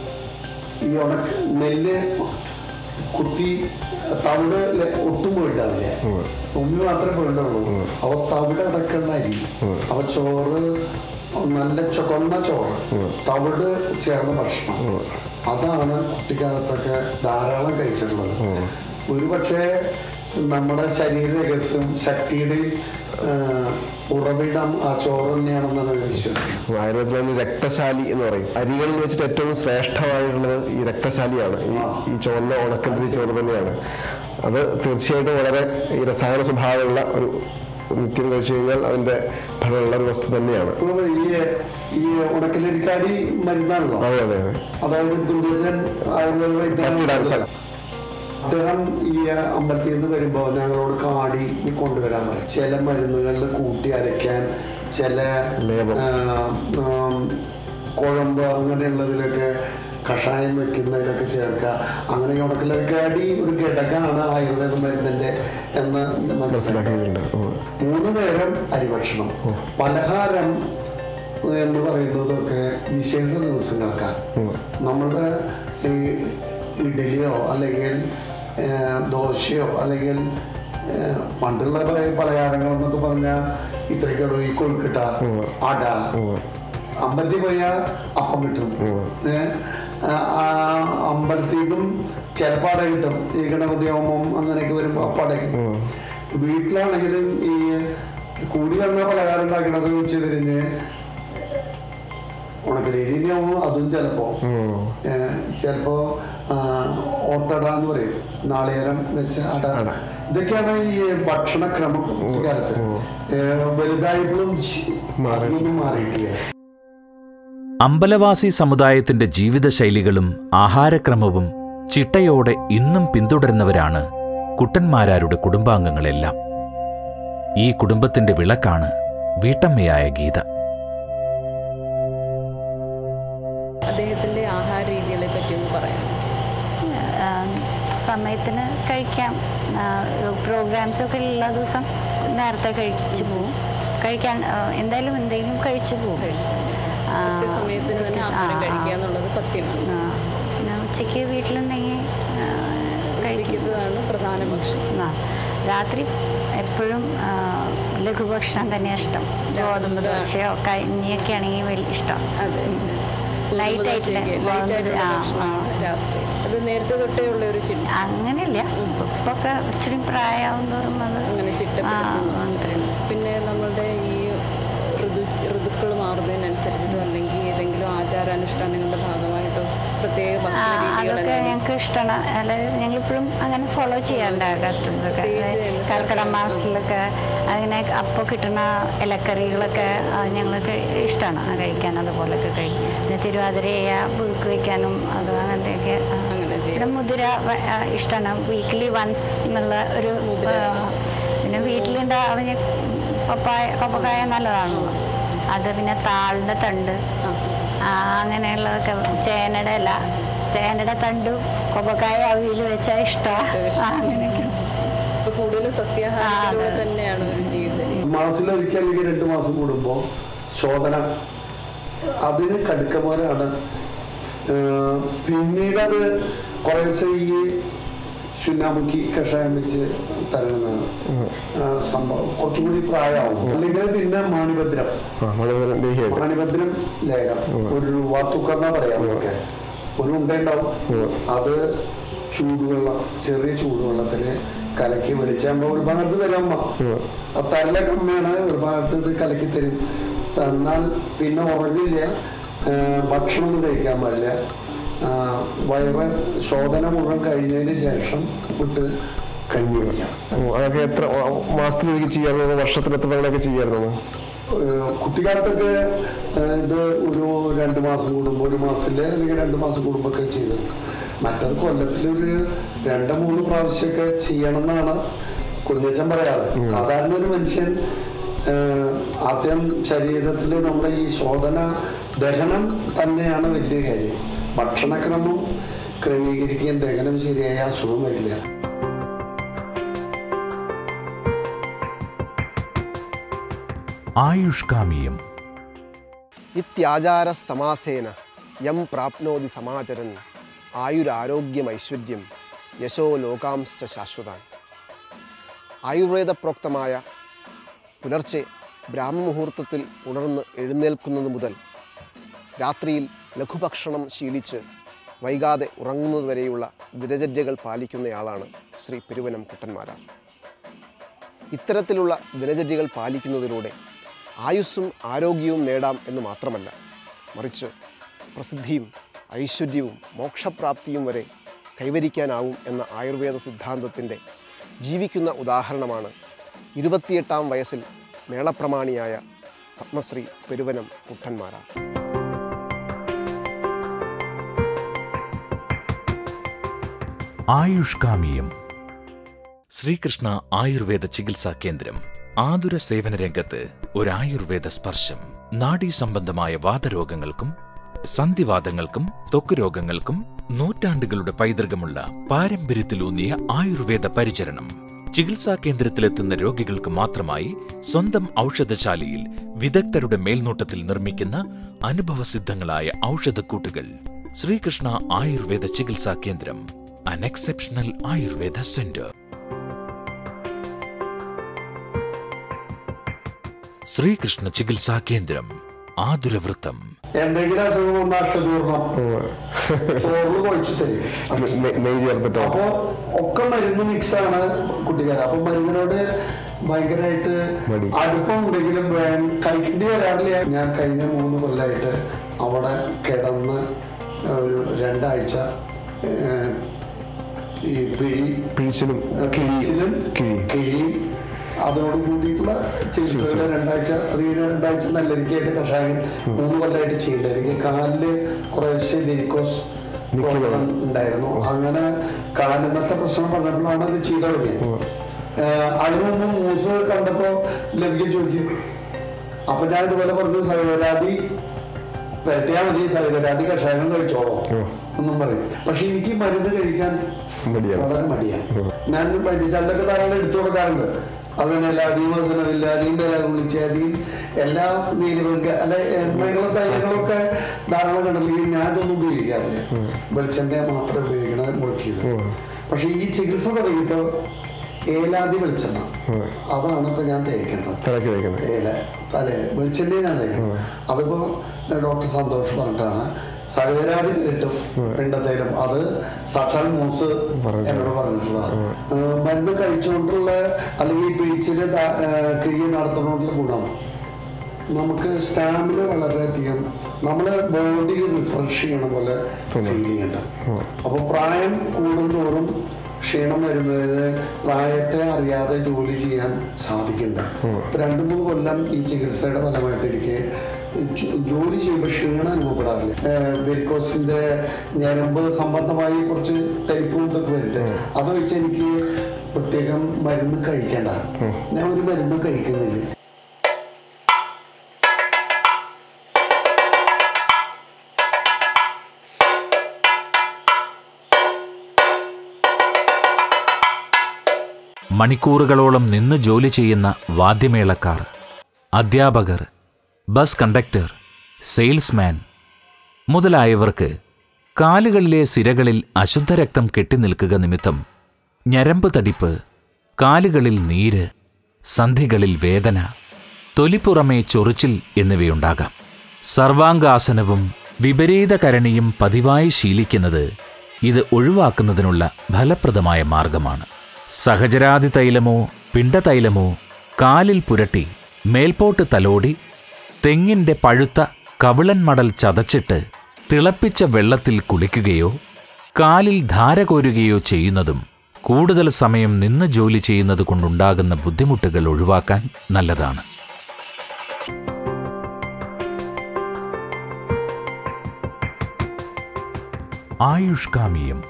ഈ ഉണക്ക നെല്ല് കുത്തി തവിട് ലെ- ഒട്ടും പോയിട്ടാവില്ല ഉമ്മി മാത്രമേ പോയിട്ടുള്ളൂ അവ തവിട് അടക്കമുള്ള അരി അവ ചോറ് നല്ല ചുവന്ന ചോറ് തവിട് ചേർന്ന ഭക്ഷണം അതാണ് കുട്ടിക്കാലത്തൊക്കെ ധാരാളം കഴിച്ചിട്ടുള്ളത് ഒരുപക്ഷെ നമ്മുടെ ശരീര രഹസ്യം ശക്തിയുടെയും ആ, ഉറവിടം ആ ചോറ് തന്നെയാണെന്നാണ് ഞാൻ വിശ്വസിക്കുന്നത് ആയുർവേദത്തിൽ അതിന് രക്തശാലി എന്ന് പറയും അരികളിൽ വെച്ചിട്ട് ഏറ്റവും ശ്രേഷ്ഠമായിട്ടുള്ളത് ഈ രക്തശാലിയാണ് ഈ ഈ ചുവന്ന ഉണക്കത്തിരി ചോറ് തന്നെയാണ് അത് തീർച്ചയായിട്ടും വളരെ ഈ രസായന സ്വഭാവമുള്ള ഒരു നിത്യം കഴിച്ചു കഴിഞ്ഞാൽ അതിന്റെ ഫലമുള്ള ഒരു വസ്തു തന്നെയാണ് ഇപ്പൊ ഈ ഈ ഉണക്കലരിക്കാടി മരുന്നാണല്ലോ അതെ അതെ അതെ അതായത് ദുർഗജൻ ആയുർവേദ പറ്റിടാൻ വൈദ്യൻ അദ്ദേഹം ഈ അമ്പലത്തിൽ നിന്ന് വരുമ്പോൾ ഞങ്ങളോട് കാടി കൊണ്ടുവരാൻ പറയും ചില മരുന്നുകളിൽ കൂട്ടി അരയ്ക്കാൻ ചില ലേപം. ആ, ആം, കുഴമ്പ് അങ്ങനെയുള്ളതിലൊക്കെ കഷായം വെക്കുന്നതിലൊക്കെ ചേർക്കുക അങ്ങനെ ഉണക്കലരിക്കാടി ഒരു ഘടകമാണ് ആയുർവേദ മരുന്നിന്റെ എന്ന് മനസ്സിലാക്കി മനസ്സിലാക്കിയിട്ടുണ്ട് ഉം. മൂന്ന് നേരം അരിഭക്ഷണം പലഹാരം എന്ന് പറയുന്നതൊക്കെ വിശേഷ ദിവസങ്ങൾക്കാണ് നമ്മുടെ ഈ ഇഡലിയോ അല്ലെങ്കിൽ ആ, ദോശയോ അല്ലെങ്കിൽ ആ, പണ്ടുള്ള പല- പലഹാരങ്ങൾ എന്നൊക്കെ പറഞ്ഞാൽ ഇത്രയ്ക്കുള്ളൂ ഈ കൊഴുക്കിട്ട അട അമ്പലത്തിൽ പോയാൽ അപ്പം കിട്ടും ഏ, ആ, ആ അമ്പലത്തിൽ നിന്നും ചിലപ്പോൾ അട കിട്ടും ഈ ഗണപതി ഹോമം അങ്ങനെയൊക്കെ വരുമ്പോൾ അപ്പം അട കിട്ടും വീട്ടിലാണെങ്കിലും ഈ കൂടി വന്ന പലഹാരം ഉണ്ടാക്കണത് ഉച്ച തിരിഞ്ഞ് ഉണക്കരീതിയാവുമ്പോൾ അതും ചിലപ്പോ ഏ, ചിലപ്പോ ആ, ഓട്ടട എന്ന് പറയും നാളികേരം വെച്ച അട ഇതൊക്കെയാണ് ഈ ഭക്ഷണക്രമം കാലത്ത് ഏ, വലുതായിട്ടും ശി- അതൊന്നും മാറിയിട്ടില്ല അമ്പലവാസി സമുദായത്തിന്റെ ജീവിതശൈലികളും ആഹാരക്രമവും ചിട്ടയോടെ ഇന്നും പിന്തുടരുന്നവരാണ് കുട്ടന്മാരാരുടെ കുടുംബാംഗങ്ങളെല്ലാം ഈ കുടുംബത്തിന്റെ വിളക്കാണ് വീട്ടമ്മയായ ഗീത അദ്ദേഹത്തിൻ്റെ ആഹാര രീതികളെ പറ്റി ഒന്ന് പറയാം ആ, സമയത്തിന് കഴിക്കാം പ്രോഗ്രാംസ് ഒക്കെ ഉള്ള ദിവസം നേരത്തെ കഴിച്ചു പോവും കഴിക്കാൻ ആ, എന്തായാലും എന്തെങ്കിലും കഴിച്ചു പോകും കൃത്യസമയത്തിന് തന്നെ ആഹാരം കഴിക്കുക എന്നുള്ളത് പത്യമാണ് പിന്നെ ഉച്ചയ്ക്ക് വീട്ടിലുണ്ടെങ്കിൽ ആ, കഴിക്കും ഉച്ചയ്ക്കത്തതാണ് പ്രധാന ഭക്ഷണം ആ, രാത്രി എപ്പോഴും ആ, ലഘുഭക്ഷണം തന്നെ ഇഷ്ടം ഗോതമ്പ് ദോശയോ കഞ്ഞിയൊക്കെ ആണെങ്കിൽ വലിയ ഇഷ്ടം അതെ ലൈറ്റ് ആയിട്ടുള്ള ലൈറ്റ് ഗോതമ്പ് ആയിട്ടുള്ള ആ, ആ. ഭക്ഷണമാണ് രാത്രി അത് നേരത്തെ തൊട്ടേ ഉള്ള ഒരു ചിട്ട അങ്ങനെയില്ല ഇപ്പൊക്കെ ഇച്ചിരി പ്രായമാവും തോറും അത് അങ്ങനെ ആ, ചിട്ടപ്പെടുത്തുന്നു പിന്നെ നമ്മളുടെ ഈ ഋതു ഋതുക്കൾ മാറുന്നതിനനുസരിച്ചിട്ടോ അല്ലെങ്കിൽ ഏതെങ്കിലും ആചാരാനുഷ്ഠാനങ്ങളുടെ ഭാഗമായിട്ടോ പ്രത്യേക ആ, ഭക്ഷണ രീതികൾ അതൊക്കെ ഞങ്ങൾക്ക് ഇഷ്ടമാണ് അതായത് ഞങ്ങളിപ്പോഴും അങ്ങനെ ഫോളോ ചെയ്യാറുണ്ട് കസ്റ്റംസൊക്കെ പ്രത്യേകിച്ച് കർക്കിടക മാസത്തിലൊക്കെ അങ്ങനെ അപ്പോൾ കിട്ടുന്ന ഇലക്കറികളൊക്കെ ഞങ്ങൾക്ക് ഇഷ്ടമാണ് കഴിക്കാൻ അതുപോലൊക്കെ കഴിക്കും പിന്നെ തിരുവാതിര ചെയ്യുക പുഴുക്ക് വയ്ക്കാനും അത് അങ്ങനത്തെയൊക്കെ ആ. അങ്ങനെ ചെയ്യും പിന്നെ മുതിര ഇഷ്ടമാണ് വീക്ക്ലി വൺസ് എന്നുള്ള ഒരു ആ, പിന്നെ വീട്ടിലുണ്ടാവുന്ന പപ്പായ പപ്പക്കായ നല്ലതാണല്ലോ അത് പിന്നെ താളിൻ്റെ തണ്ട് ആ, അങ്ങനെയുള്ളതൊക്കെ ചേനയുടെ ഇല ചേനയുടെ തണ്ട് കൊപ്പക്കായ അവിയിൽ വെച്ചാൽ ഇഷ്ടമാണ് അങ്ങനെയൊക്കെ ഇപ്പൊ കൂടുതൽ സസ്യാഹാരത്തിലൂടെ തന്നെയാണ് ഒരു ജീവിത രീതി മാസത്തിലൊരിക്കൽ അല്ലെങ്കിൽ രണ്ട് മാസം കൂടുമ്പോൾ ശോധന അതിന് കടുക്കന്മാരാണ് പിന്നീട് അത് കുറേശ്ശെ ഈ ചുന്നാമുക്കി കഷായം വെച്ച് തരുന്നതാണ് ആ, സംഭവം കുറച്ചും കൂടി പ്രായമാവും അല്ലെങ്കിൽ പിന്നെ മാണിഭദ്രം ആ വളരെ ദേഹിയായിട്ട് മാണിഭദ്രം ലേഖം ഒരു രൂപ തൂക്കെന്നാ പറയാം നമുക്ക് ഒരു ഉണ്ടയുണ്ടാവും അത് ചൂടുവെള്ളം ചെറിയ ചൂടുവെള്ളത്തിൽ കലക്കി വെളിച്ചാകുമ്പോൾ ഒരു ഭാഗത്ത് തരാം അമ്മ ആ തരല കമ്മിയാണ് ഒരു ഭാഗത്ത് ഇത് കലക്കി തരും തന്നാൽ പിന്നെ ഉറങ്ങില്ല ആ, ഭക്ഷണമൊന്നും കഴിക്കാൻ പാടില്ല ആ, വയറ് ശോധന മുഴുവൻ കഴിഞ്ഞതിന് ശേഷം വിട്ട് കഞ്ഞി വയ്ക്കാം ഉം, അതൊക്കെ എത്ര മാസത്തിലൊരിക്കൽ ചെയ്യാറുണ്ടോ വർഷത്തിൽ എത്ര തവണയൊക്കെ ചെയ്യാറുണ്ടോ ഏഹ് കുട്ടിക്കാലത്തൊക്കെ ഏഹ് ഇത് ഒരു രണ്ട് മാസം കൂടുമ്പോൾ ഒരു മാസത്തില് അല്ലെങ്കിൽ രണ്ട് മാസം കൂടുമ്പോൾ ഒക്കെ ചെയ്തു മറ്റത് കൊല്ലത്തിൽ ഒരു രണ്ട് മൂന്ന് പ്രാവശ്യമൊക്കെ ചെയ്യണം എന്നാണ് കുഞ്ഞച്ചൻ പറയാറ് സാധാരണ ഒരു മനുഷ്യൻ ഏഹ് ആദ്യം ശരീരത്തിൽ നമ്മുടെ ഈ ശോധന ദഹനം തന്നെയാണ് വലിയ കാര്യം ഭക്ഷണക്രമം ക്രമീകരിക്കുകയും ദഹനം ശരിയായ അസുഖം വരില്ല ആയുഷ്കാമിയം ഇത്യാചാര സമാസേന യം പ്രാപ്നോതി സമാചരൻ ആയുരാരോഗ്യമൈശ്വര്യം യശോ ലോകാംശ്ച ശാശ്വതാൻ ആയുർവേദ പ്രോക്തമായ പുലർച്ചെ ബ്രാഹ്മമുഹൂർത്തത്തിൽ ഉണർന്ന് എഴുന്നേൽക്കുന്നത് മുതൽ രാത്രിയിൽ ലഘുഭക്ഷണം ശീലിച്ച് വൈകാതെ ഉറങ്ങുന്നതുവരെയുള്ള ദിനചര്യകൾ പാലിക്കുന്നയാളാണ് ശ്രീ പെരുവനം കുട്ടന്മാരാർ ഇത്തരത്തിലുള്ള ദിനചര്യകൾ പാലിക്കുന്നതിലൂടെ ആയുസ്സും ആരോഗ്യവും നേടാം എന്ന് മാത്രമല്ല മറിച്ച് പ്രസിദ്ധിയും ഐശ്വര്യവും മോക്ഷപ്രാപ്തിയും വരെ കൈവരിക്കാനാവും എന്ന ആയുർവേദ സിദ്ധാന്തത്തിൻ്റെ ജീവിക്കുന്ന ഉദാഹരണമാണ് ഇരുപത്തിയെട്ടാം വയസ്സിൽ മേളപ്രമാണിയായ പത്മശ്രീ പെരുവനം കുട്ടന്മാരാർ ആയുഷ്കാമിയം ശ്രീകൃഷ്ണ ആയുർവേദ ചികിത്സാ കേന്ദ്രം ആതുര സേവന രംഗത്ത് ഒരു ആയുർവേദ സ്പർശം നാഡീ സംബന്ധമായ വാതരോഗങ്ങൾക്കും സന്ധിവാദങ്ങൾക്കും ത്വക്ക് രോഗങ്ങൾക്കും നൂറ്റാണ്ടുകളുടെ പൈതൃകമുള്ള പാരമ്പര്യത്തിലൂന്നിയ ആയുർവേദ പരിചരണം ചികിത്സാ കേന്ദ്രത്തിലെത്തുന്ന രോഗികൾക്ക് മാത്രമായി സ്വന്തം ഔഷധശാലയിൽ വിദഗ്ധരുടെ മേൽനോട്ടത്തിൽ നിർമ്മിക്കുന്ന അനുഭവസിദ്ധങ്ങളായ ഔഷധക്കൂട്ടുകൾ ശ്രീകൃഷ്ണ ആയുർവേദ ചികിത്സാ കേന്ദ്രം അൻ എക്സെപ്ഷണൽ ആയുർവേദ സെന്റർ ശ്രീകൃഷ്ണ ചികിത്സാ കേന്ദ്രം ആതുരവൃത്തം എന്തെങ്കിലും അസുഖം വന്നാൽ അഷ്ടചൂർണം ചോറിന് കുഴച്ച് തരും നെ- നെയ്യ് ചേർത്തിട്ടോ അപ്പൊ ഒക്കെ മരുന്ന് മിക്സ് ആണ് കുട്ടിക്കാർ അപ്പൊ മരുന്നിനോട് ഭയങ്കരമായിട്ട് മടി. അടുപ്പം ഉണ്ടെങ്കിലും വേ- കഴിക്കേണ്ടി വരാറില്ല ഞാൻ കഴിഞ്ഞ മൂന്ന് കൊല്ലമായിട്ട് അവിടെ കിടന്ന് ഒരു രണ്ടാഴ്ച ഏഹ്, ഈ പിഴി പിഴിച്ചിലും കിഴിച്ചിലും കിഴി. കിഴിയും അതോട് കൂടിയിട്ടുള്ള ചികിത്സ രണ്ടാഴ്ച അത് കഴിഞ്ഞ രണ്ടാഴ്ച നല്ല രീതിയായിട്ട് കഷായം മൂന്ന് കൊല്ലമായിട്ട് ചെയ്യേണ്ട എനിക്ക് കാലില് കുറേശ്ശെ വെരിക്കോസ് പ്രോബ്ലം ഉണ്ടായിരുന്നു അങ്ങനെ കാലിനത്തെ പ്രശ്നം പറഞ്ഞപ്പോഴാണ് അത് ചെയ്തു തുടങ്ങിയത് ഏഹ് അതിനു മുമ്പ് മൂസ് കണ്ടപ്പോ ലഭിക്കാൻ ചോദിക്കും അപ്പൊ ഞാൻ ഇതുപോലെ പറഞ്ഞു സൈവരാതി വരട്ടിയാ മതി സൈവരാതി കഷായം കഴിച്ചോളോ എന്നും പറയും പക്ഷെ എനിക്ക് മരുന്ന് കഴിക്കാൻ മടിയാണ്. വളരെ മടിയാണ് ഞാൻ വൈദ്യശാലയിലൊക്കെ ധാരാളം എടുത്തു കൊടുക്കാറുണ്ട് അതിനെല്ലാം അധികം വസനമില്ല അധികം വില കുളിച്ച് അധികം എല്ലാ നീലവെങ്ക അല്ല എണ്ണകളും തൈലങ്ങളൊക്കെ ധാരാളം കണ്ടില്ലെങ്കിൽ ഞാൻ ഇതൊന്നും ഉപയോഗിക്കാറില്ല വെളിച്ചെണ്ണ മാത്രം ഉപയോഗിക്കണ മുറുക്കിയത് പക്ഷെ ഈ ചികിത്സ തുടങ്ങിയപ്പോ ഏലാതി വെളിച്ചെണ്ണ അതാണ് ഇപ്പൊ ഞാൻ തേക്കുന്നത് തലക്ക് തേക്കുന്നത് ഏല തലേ വെളിച്ചെണ്ണയാണ് തേക്കുന്നത് അതിപ്പോ ഡോക്ടർ സന്തോഷ് പറഞ്ഞിട്ടാണ് സഹോദരാതി കിട്ടും പിണ്ടത്തേലും അത് സാക്ഷാൽ മൂസ് എന്നോട് പറഞ്ഞിട്ടുള്ളതാണ് ഏഹ് മരുന്ന് കഴിച്ചുകൊണ്ടുള്ള അല്ലെങ്കിൽ പിഴിച്ചില് ദാ- ഏഹ് കിഴി നടത്തുന്നതുകൊണ്ടുള്ള ഗുണം നമുക്ക് സ്റ്റാമിന വളരെയധികം നമ്മളെ ബോഡി റിഫ്രഷ് ചെയ്യണ പോലെ ഫീൽ ചെയ്യുന്നുണ്ട് അപ്പോൾ പ്രായം കൂടുന്തോറും ക്ഷീണം വരുന്നതിന് പ്രായത്തെ അറിയാതെ ജോലി ചെയ്യാൻ സാധിക്കുന്നുണ്ട് ഇപ്പൊ രണ്ടു മൂന്ന് കൊല്ലം ഈ ചികിത്സയുടെ ഫലമായിട്ട് എനിക്ക് ജോ- ജോലി ചെയ്യുമ്പോൾ ക്ഷീണം അനുഭവപ്പെടാറില്ല വെരിക്കോസിന്റെ ഞരമ്പ് സംബന്ധമായി കുറച്ച് തരിപ്പും ഇതൊക്കെ വരുന്നുണ്ട് അതൊഴിച്ച് എനിക്ക് പ്രത്യേകം മരുന്ന് കഴിക്കേണ്ട ഞാൻ ഒരു മരുന്നും കഴിക്കുന്നില്ല മണിക്കൂറുകളോളം നിന്ന് ജോലി ചെയ്യുന്ന വാദ്യമേളക്കാർ അധ്യാപകർ ബസ് കണ്ടക്ടർ സെയിൽസ്മാൻ മുതലായവർക്ക് കാലുകളിലെ സിരകളിൽ അശുദ്ധരക്തം കെട്ടിനിൽക്കുക നിമിത്തം ഞരമ്പ് തടിപ്പ് കാലുകളിൽ നീര് സന്ധികളിൽ വേദന തൊലിപ്പുറമേ ചൊറിച്ചിൽ എന്നിവയുണ്ടാകാം സർവാംഗാസനവും വിപരീതകരണിയും പതിവായി ശീലിക്കുന്നത് ഇത് ഒഴിവാക്കുന്നതിനുള്ള ഫലപ്രദമായ മാർഗമാണ് സഹചരാതി തൈലമോ പിണ്ടതൈലമോ കാലിൽ പുരട്ടി മേൽപോട്ട് തലോടി തെങ്ങിന്റെ പഴുത്ത കവിളൻ മടൽ ചതച്ചിട്ട് തിളപ്പിച്ച വെള്ളത്തിൽ കുളിക്കുകയോ കാലിൽ ധാര കോരുകയോ ചെയ്യുന്നതും കൂടുതൽ സമയം നിന്ന് ജോലി ചെയ്യുന്നത് കൊണ്ടുണ്ടാകുന്ന ബുദ്ധിമുട്ടുകൾ ഒഴിവാക്കാൻ നല്ലതാണ് ആയുഷ്കാമിയം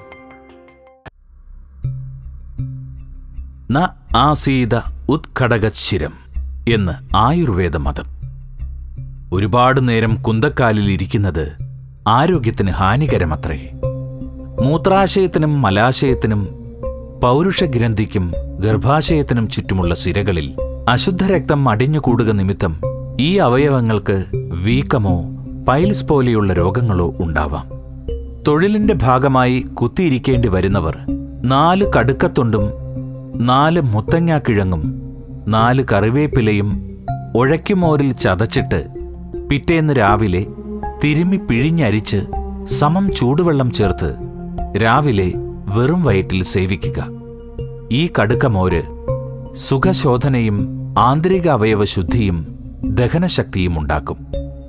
ന ആസീത ഉത്ഘടകശിരം എന്ന് ആയുർവേദ മതം ഒരുപാട് നേരം കുന്തക്കാലിൽ ഇരിക്കുന്നത് ആരോഗ്യത്തിന് ഹാനികരമത്രേ മൂത്രാശയത്തിനും മലാശയത്തിനും പൗരുഷഗ്രന്ഥിക്കും ഗർഭാശയത്തിനും ചുറ്റുമുള്ള സിരകളിൽ അശുദ്ധരക്തം അടിഞ്ഞുകൂടുക നിമിത്തം ഈ അവയവങ്ങൾക്ക് വീക്കമോ പൈൽസ് പോലെയുള്ള രോഗങ്ങളോ ഉണ്ടാവാം തൊഴിലിന്റെ ഭാഗമായി കുത്തിയിരിക്കേണ്ടി വരുന്നവർ നാല് കടുക്കത്തൊണ്ടും നാല് മുത്തങ്ങാക്കിഴങ്ങും നാല് കറിവേപ്പിലയും ഉഴയ്ക്കുമോരിൽ ചതച്ചിട്ട് പിറ്റേന്ന് രാവിലെ തിരുമ്മി പിഴിഞ്ഞരിച്ച് സമം ചൂടുവെള്ളം ചേർത്ത് രാവിലെ വെറും വയറ്റിൽ സേവിക്കുക ഈ കടുക്കമോര് സുഖശോധനയും ആന്തരിക അവയവ ശുദ്ധിയും ദഹനശക്തിയും ഉണ്ടാക്കും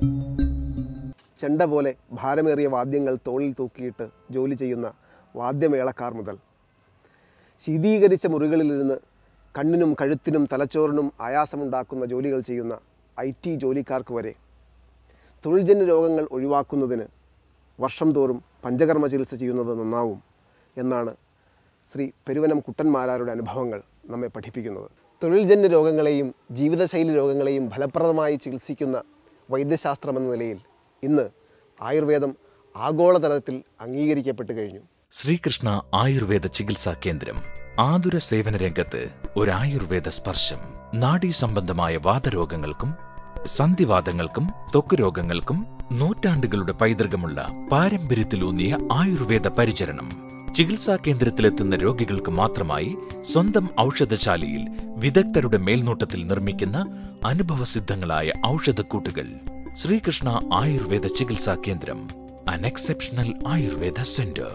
ചെണ്ട പോലെ ഭാരമേറിയ വാദ്യങ്ങൾ തോളിൽ തൂക്കിയിട്ട് ജോലി ചെയ്യുന്ന വാദ്യമേളക്കാർ മുതൽ ശീതീകരിച്ച മുറികളിലിരുന്ന് കണ്ണിനും കഴുത്തിനും തലച്ചോറിനും ആയാസമുണ്ടാക്കുന്ന ജോലികൾ ചെയ്യുന്ന ഐ ടി ജോലിക്കാർക്ക് വരെ തൊഴിൽജന്യ രോഗങ്ങൾ ഒഴിവാക്കുന്നതിന് വർഷം തോറും പഞ്ചകർമ്മ ചികിത്സ ചെയ്യുന്നത് നന്നാവും എന്നാണ് ശ്രീ പെരുവനം കുട്ടന്മാരാരുടെ അനുഭവങ്ങൾ നമ്മെ പഠിപ്പിക്കുന്നത് തൊഴിൽജന്യ രോഗങ്ങളെയും ജീവിതശൈലി രോഗങ്ങളെയും ഫലപ്രദമായി ചികിത്സിക്കുന്ന വൈദ്യശാസ്ത്രമെന്ന നിലയിൽ ഇന്ന് ആയുർവേദം ആഗോളതലത്തിൽ അംഗീകരിക്കപ്പെട്ട് കഴിഞ്ഞു ശ്രീകൃഷ്ണ ആയുർവേദ ചികിത്സാ കേന്ദ്രം ആതുര സേവന രംഗത്ത് ഒരു ആയുർവേദ സ്പർശം നാഡീ സംബന്ധമായ വാതരോഗങ്ങൾക്കും സന്ധിവാദങ്ങൾക്കും ത്വക്ക് രോഗങ്ങൾക്കും നൂറ്റാണ്ടുകളുടെ പൈതൃകമുള്ള പാരമ്പര്യത്തിലൂന്നിയ ആയുർവേദ പരിചരണം ചികിത്സാ കേന്ദ്രത്തിലെത്തുന്ന രോഗികൾക്ക് മാത്രമായി സ്വന്തം ഔഷധശാലയിൽ വിദഗ്ധരുടെ മേൽനോട്ടത്തിൽ നിർമ്മിക്കുന്ന അനുഭവസിദ്ധങ്ങളായ ഔഷധക്കൂട്ടുകൾ ശ്രീകൃഷ്ണ ആയുർവേദ ചികിത്സാ കേന്ദ്രം അൻ എക്സെപ്ഷണൽ ആയുർവേദ സെന്റർ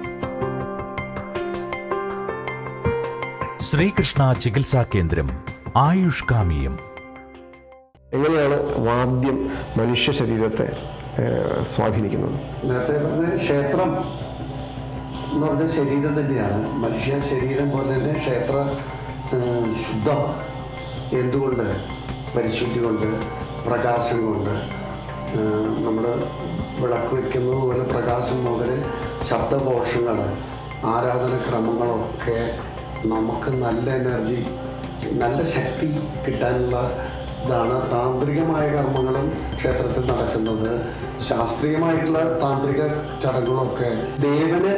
ശ്രീകൃഷ്ണ ചികിത്സാ കേന്ദ്രം ആയുഷ്കാമിയം എങ്ങനെയാണ് വാദ്യം മനുഷ്യ ശരീരത്തെ ഏഹ്, സ്വാധീനിക്കുന്നത് നേരത്തെ പറഞ്ഞ ക്ഷേത്രം എന്ന് പറഞ്ഞ ശരീരം തന്നെയാണ് മനുഷ്യ ശരീരം പോലെ തന്നെ ക്ഷേത്ര ഏഹ്, ശുദ്ധം എന്തുകൊണ്ട് പരിശുദ്ധി കൊണ്ട് പ്രകാശം കൊണ്ട് നമ്മൾ വിളക്ക് വെക്കുന്നത് പോലെ പ്രകാശം മുതൽ ശബ്ദകോശങ്ങൾ ആരാധനക്രമങ്ങളൊക്കെ നമുക്ക് നല്ല എനർജി നല്ല ശക്തി കിട്ടാനുള്ള ഇതാണ് താന്ത്രികമായ കർമ്മങ്ങളും ക്ഷേത്രത്തിൽ നടക്കുന്നത് ശാസ്ത്രീയമായിട്ടുള്ള താന്ത്രിക ചടങ്ങുകളൊക്കെ ദേവന്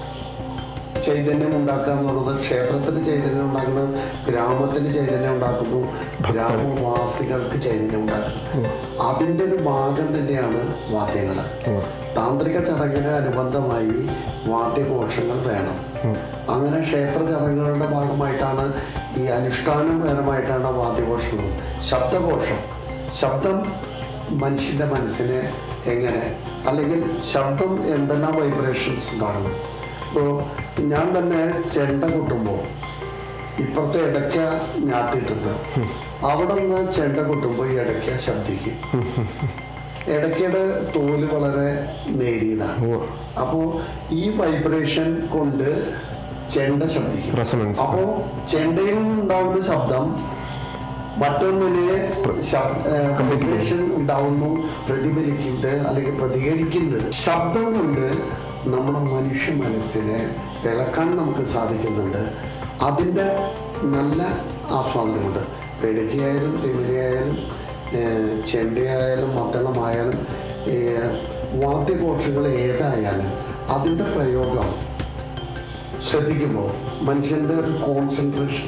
ചൈതന്യം ഉണ്ടാക്കുക എന്നുള്ളത് ക്ഷേത്രത്തിന് ചൈതന്യം ഉണ്ടാക്കുന്നത് ഗ്രാമത്തിന് ചൈതന്യം ഉണ്ടാക്കുന്നു ഗ്രാമവാസികൾക്ക് ചൈതന്യം ഉണ്ടാക്കുന്നു അതിൻ്റെ ഒരു ഭാഗം തന്നെയാണ് വാദ്യങ്ങൾ താന്ത്രിക ചടങ്ങിന് അനുബന്ധമായി വാദ്യഘോഷങ്ങൾ വേണം അങ്ങനെ ക്ഷേത്ര ചടങ്ങുകളുടെ ഭാഗമായിട്ടാണ് ഈ അനുഷ്ഠാനപരമായിട്ടാണ് വാദ്യഘോഷങ്ങൾ ശബ്ദഘോഷം ശബ്ദം മനുഷ്യൻ്റെ മനസ്സിനെ എങ്ങനെ അല്ലെങ്കിൽ ശബ്ദം എന്തെല്ലാം വൈബ്രേഷൻസ് ഉണ്ടാകുന്നു ഇപ്പോൾ ഞാൻ തന്നെ ചെണ്ട കൊട്ടുമ്പോൾ ഇപ്പുറത്തെ ഇടയ്ക്ക ഞാത്തിയിട്ടുണ്ട് അവിടെ നിന്ന് ചെണ്ട കൊട്ടുമ്പോൾ ഈ ഇടയ്ക്ക ശബ്ദിക്കും ഇടയ്ക്കയുടെ തോല് വളരെ നേരിയതാണ് അപ്പോൾ ഈ വൈബ്രേഷൻ കൊണ്ട് ചെണ്ട ശബ്ദിക്കും Resonance. അപ്പോൾ ചെണ്ടയിൽ നിന്നുണ്ടാകുന്ന ശബ്ദം മറ്റൊന്നിനെ വൈബ്രേഷൻ ഉണ്ടാവുന്നു പ്രതിഫലിക്കുന്നുണ്ട് അല്ലെങ്കിൽ പ്രതികരിക്കുന്നുണ്ട് ശബ്ദം കൊണ്ട് നമ്മുടെ മനുഷ്യ മനസ്സിനെ ഇളക്കാൻ നമുക്ക് സാധിക്കുന്നുണ്ട് അതിൻ്റെ നല്ല ആസ്വാദനമുണ്ട് പെടുകയായാലും തിമിരയായാലും ഏഹ്, ചെണ്ടയായാലും മദ്ദളമായാലും ഏഹ്, വാദ്യഘോഷങ്ങൾ ഏതായാലും അതിൻ്റെ പ്രയോഗം ശ്രദ്ധിക്കുമ്പോൾ മനുഷ്യൻ്റെ ഒരു കോൺസെൻട്രേഷൻ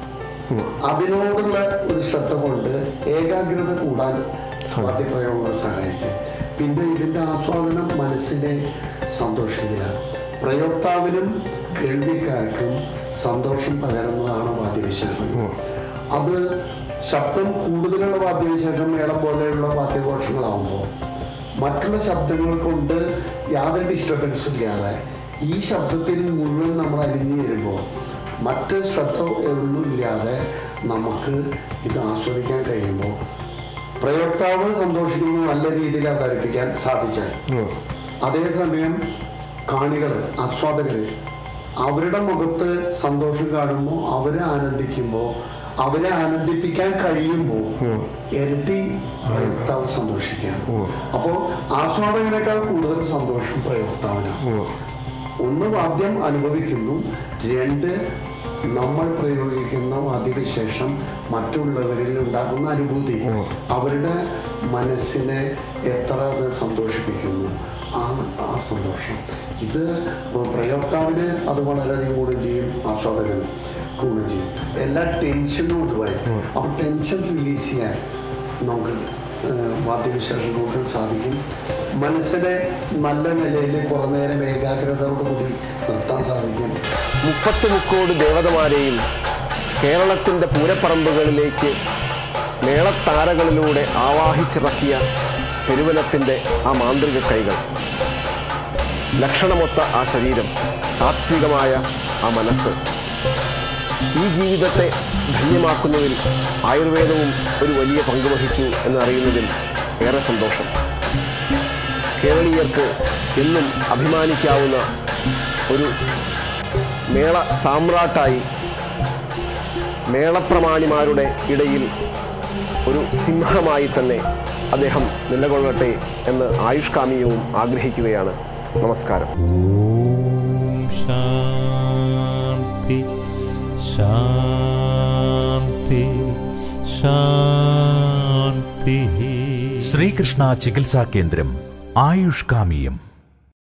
അതിനോടുള്ള ഒരു ശ്രദ്ധ കൊണ്ട് ഏകാഗ്രത കൂടാൻ വാദ്യപ്രയോഗങ്ങൾ സഹായിക്കും പിന്നെ ഇതിൻ്റെ ആസ്വാദനം മനസ്സിനെ സന്തോഷിക്കില്ല പ്രയോക്താവിനും കേൾവിക്കാർക്കും സന്തോഷം പകരുന്നതാണ് വാദ്യവിശേഷം അത് ശബ്ദം കൂടുതലുള്ള വാദ്യവിശേഷം മേളം പോലെയുള്ള വാദ്യഘോഷങ്ങളാവുമ്പോൾ മറ്റുള്ള ശബ്ദങ്ങൾ കൊണ്ട് യാതൊരു ഡിസ്റ്റർബൻസും ഇല്ലാതെ ഈ ശബ്ദത്തിൽ മുഴുവൻ നമ്മൾ അലിഞ്ഞു ചേരുമ്പോൾ മറ്റ് ശ്രദ്ധ ഒന്നുമില്ലാതെ നമുക്ക് ഇത് ആസ്വദിക്കാൻ കഴിയുമ്പോൾ പ്രയോക്താവ് സന്തോഷിക്കുന്നു നല്ല രീതിയിൽ അവതരിപ്പിക്കാൻ സാധിച്ചാൽ അതേസമയം കാണികൾ ആസ്വാദകർ അവരുടെ മുഖത്ത് സന്തോഷം കാണുമ്പോൾ അവരെ ആനന്ദിക്കുമ്പോൾ അവരെ ആനന്ദിപ്പിക്കാൻ കഴിയുമ്പോൾ ഇരട്ടി പ്രയോക്താവ് സന്തോഷിക്കുകയാണ് അപ്പോൾ ആസ്വാദകനേക്കാൾ കൂടുതൽ സന്തോഷം പ്രയോക്താവിനാണ് ഒന്ന് വാദ്യം അനുഭവിക്കുന്നു രണ്ട് നമ്മൾ പ്രയോഗിക്കുന്ന വാദ്യവിശേഷം മറ്റുള്ളവരിൽ ഉണ്ടാക്കുന്ന അനുഭൂതി അവരുടെ മനസ്സിനെ എത്ര അത് സന്തോഷിപ്പിക്കുന്നു ആ ആ സന്തോഷം ഇത് പ്രയോക്താവിന് അത് വളരെയധികം കൂടുകയും ചെയ്യും ആസ്വാദകനും കൂടുകയും ചെയ്യും എല്ലാ ടെൻഷനും ഒഴിവായി അപ്പോൾ ടെൻഷൻ റിലീസ് ചെയ്യാൻ നമുക്ക് ഏഹ്, വാദ്യവിശേഷം കൊണ്ട് സാധിക്കും മനസ്സിനെ നല്ല നിലയിൽ കുറേ നേരം ഏകാഗ്രതയോടുകൂടി നിർത്താൻ സാധിക്കും മുപ്പത്ത് മുക്കോട് ദേവതമാരെയും കേരളത്തിൻ്റെ പൂരപ്പറമ്പുകളിലേക്ക് മേളത്താരകളിലൂടെ ആവാഹിച്ചിറക്കിയ പെരുവനത്തിൻ്റെ ആ മാന്ത്രിക കൈകൾ ലക്ഷണമൊത്ത ആ ശരീരം സാത്വികമായ ആ മനസ്സ് ഈ ജീവിതത്തെ ധന്യമാക്കുന്നതിൽ ആയുർവേദവും ഒരു വലിയ പങ്ക് വഹിച്ചു എന്നറിയുന്നതിൽ ഏറെ സന്തോഷം കേരളീയർക്ക് എന്നും അഭിമാനിക്കാവുന്ന ഒരു മേള സാമ്രാട്ടായി മേളപ്രമാണിമാരുടെ ഇടയിൽ ഒരു സിംഹമായി തന്നെ അദ്ദേഹം നിലകൊള്ളട്ടെ എന്ന് ആയുഷ്കാമിയവും ആഗ്രഹിക്കുകയാണ് നമസ്കാരം शान्ति शान्ति शान्तिः ശ്രീകൃഷ്ണ ചികിത്സാ കേന്ദ്രം ആയുഷ്കാമിയം